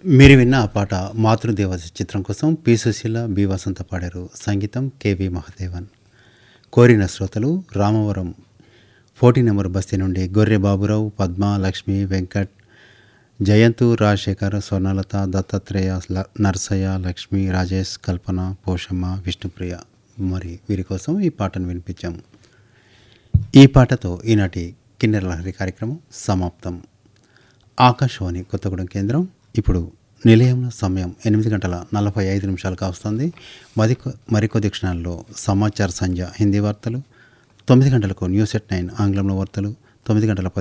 మీరు విన్న ఆ పాట మాతృదేవ చిత్రం కోసం పి సుశీల బి వసంత పాడారు సంగీతం కెవి మహాదేవన్ కోరిన శ్రోతలు రామవరం ఫోర్టీ నెంబర్ బస్తీ నుండి గొర్రె బాబురావు పద్మ లక్ష్మి వెంకట్ జయంతు రాజశేఖర్ స్వర్ణలత దత్తాత్రేయ ల- నర్సయ్య లక్ష్మి రాజేష్ కల్పన పోషమ్మ విష్ణుప్రియ మరి వీరి కోసం ఈ పాటను వినిపించాము ఈ పాటతో ఈనాటి కిన్నెర లహరి కార్యక్రమం సమాప్తం ఆకాశవాణి కొత్తగూడెం కేంద్రం ఇప్పుడు నిలయంలో సమయం ఎనిమిది గంటల నలభై ఐదు నిమిషాలు కావస్తుంది మరి మరికొద్ది క్షణాల్లో సమాచార సంధ్య హిందీ వార్తలు తొమ్మిది గంటలకు న్యూస్ ఎట్ నైన్ ఆంగ్లంలో వార్తలు తొమ్మిది గంటల పది